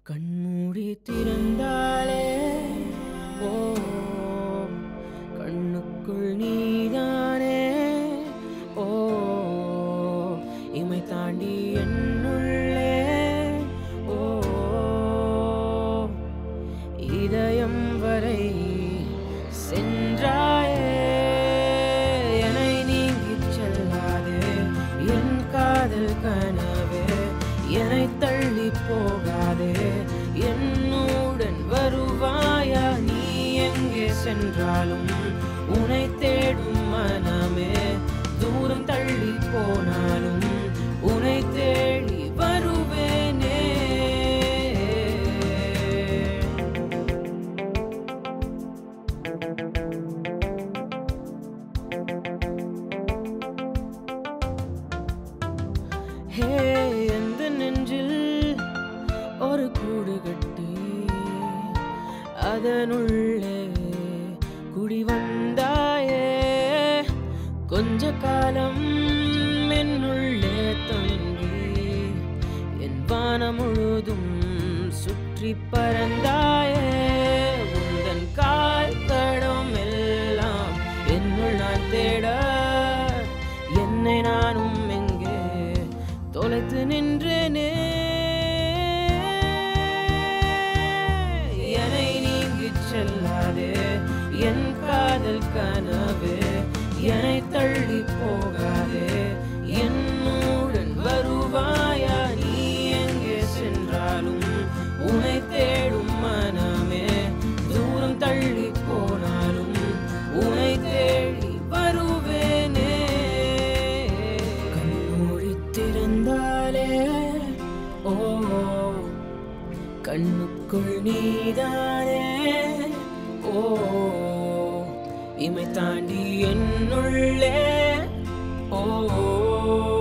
கண்மூடி திறந்தாலே ஓ கண்ணுக்குள் நீதானே ஓ இமை தாண்டி என்னுள்ளே ஓ இதயம் வரை சென்றாயே என்னை நீங்கிச் செல்லாதே என் காதல் கனவே என்னை தள்ளி போகாதே என்னுடன் வருவாயா நீ எங்கே சென்றாலும் உன்னை தேடும் மனமே தூரம் தள்ளி போனாலும் உன்னை தேடி வருவேனே ஹே எந்த நெஞ்சில் ஒரு கூடு கட்டி அதனுள்ளே குடி வந்தாயே கொஞ்ச காலம் என்னுள்ளே தங்கி என் வானம் முழுதும் சுற்றி பறந்தாயே உந்தன் கால் தடம் எல்லாம் என்னுள் நான் தேட என்னை நானும் எங்கே தொலைத்து நின்றேனே என்னை நீங்கிச் செல்லாதே என் காதல் கனவு என்னை தள்ளி போகாதே என்னுடன் வருவாயா நீ எங்கே சென்றாலும் உன்னை தேடும் மனமே தூரம் தள்ளி போனாலும் உன்னை தேடி வருவேனே கண்மூடி திறந்தாலே ஓ கண்ணுக்குள் நீதானே ஓ இமை தாண்டி என்னுள்ளே ஓ